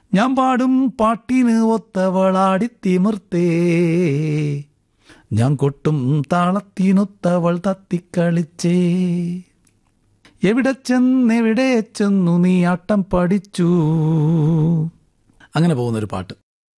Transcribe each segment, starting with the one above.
ഞാൻ പാടും പാട്ടിന് ഒത്തവളാടി തിമിർത്തേ ഞാൻ കൊട്ടും താളത്തിനൊത്തവൾ തത്തിക്കളിച്ചേ എവിടെ ചെന്നെവിടെ ചെന്നു നീ ആട്ടം പഠിച്ചു അങ്ങനെ പോകുന്നൊരു പാട്ട്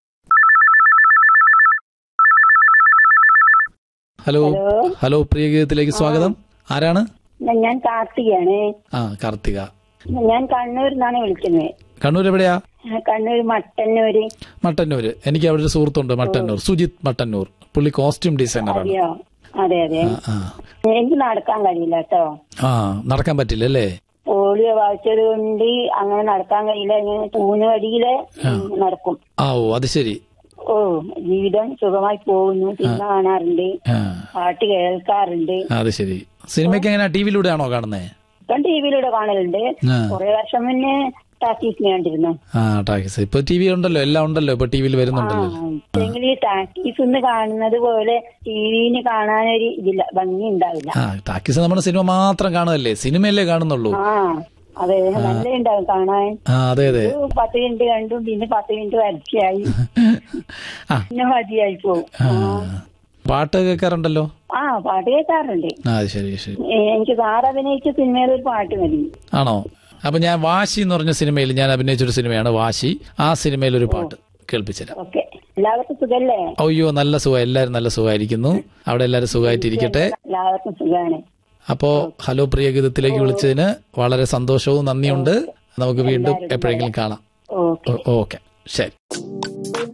ഹലോ ഹലോ ഹലോ പ്രിയ ഗീതത്തിലേക്ക് സ്വാഗതം ആരാണ് ഞാൻ കാർത്തികയാണ് ആ കാർത്തിക ഞാൻ കണ്ണൂരിൽ നിന്നാണ് വിളിക്കുന്നത് കണ്ണൂർ എവിടെയാ കണ്ണൂർ മട്ടന്നൂര് മട്ടന്നൂര് എനിക്ക് അവിടെ ഒരു സുഹൃത്തുണ്ട് മട്ടന്നൂർ സുജിത് മട്ടന്നൂർ പുള്ളി കോസ്റ്റ്യൂം ഡിസൈനറാണ് അറിയോ അതെ അതെ ആ എനിക്ക് നടക്കാൻ കഴിയില്ല കേട്ടോ ആ നടക്കാൻ പറ്റില്ല അല്ലേ പോളിയോ വായിച്ചത് കൊണ്ട് അങ്ങനെ നടക്കാൻ കഴിയില്ല ഞാൻ പൂഞ്ഞ വഴിയില് നടക്കും ആ ഓ അത് ശരി ഓ ജീവിതം സുഖമായി പോകുന്നു സിനിമ കാണാറുണ്ട് ആ പാട്ട് കേൾക്കാറുണ്ട് ആ, അത് ശരി സിനിമയ്ക്ക് എങ്ങനെ ടി വിയിലൂടെ ആണോ കാണുന്നേ ഇപ്പം ടി വിയിലൂടെ കാണലുണ്ട് ആ. കുറെ വർഷം മുന്നേ ടാക്കീസിന് കണ്ടിരുന്നു ആ ടാക്സ് ഇപ്പൊ ടി വി ഉണ്ടല്ലോ എല്ലാം ഉണ്ടല്ലോ ഇപ്പൊ ടി വിയിൽ ആ വരുന്നുണ്ടല്ലോ പക്ഷെങ്കിൽ ഈ ടാക്കീസ് ഒന്ന് കാണുന്നത് പോലെ ടിവിന് കാണാനൊരു ഇതില്ല ഭംഗി ഉണ്ടാവില്ല ആ ടാക്കീസ് നമ്മുടെ സിനിമ മാത്രം കാണുകയല്ലേ സിനിമയല്ലേ കാണുന്നുള്ളൂ ആ അതെ നല്ല ഉണ്ടാവും കാണാൻ ആ അതെ അതെ ഒരു പത്ത് മിനിറ്റ് കണ്ടു പിന്നെ പത്ത് മിനിറ്റ് വരച്ചായി ആ പിന്നെ മതിയായി പോകും ആ. പാട്ട് കേൾക്കാറുണ്ടല്ലോ ആ പാട്ട് കേൾക്കാറുണ്ട് ആ അത് ശരി ശരി ഏ, എനിക്ക് സാർ അഭിനയിച്ച സിനിമയിൽ ഒരു പാട്ട് മതി ആണോ അപ്പൊ ഞാൻ വാശി എന്ന് പറഞ്ഞ സിനിമയിൽ ഞാൻ അഭിനയിച്ചൊരു സിനിമയാണ് വാശി ആ സിനിമയിൽ ഒരു പാട്ട് കേൾപ്പിച്ചുതരാം ഓക്കെ എല്ലാവർക്കും സുഖല്ലേ അയ്യോ നല്ല സുഖം എല്ലാവരും നല്ല സുഖമായിരിക്കുന്നു അവിടെ എല്ലാവരും സുഖമായിട്ടിരിക്കട്ടെ എല്ലാവർക്കും സുഖമാണ് അപ്പോ ഹലോ പ്രിയ ഗീതത്തിലേക്ക് വിളിച്ചതിന് വളരെ സന്തോഷവും നന്ദിയുണ്ട് നമുക്ക് വീണ്ടും എപ്പോഴെങ്കിലും കാണാം ഓക്കെ ഓക്കെ ശരി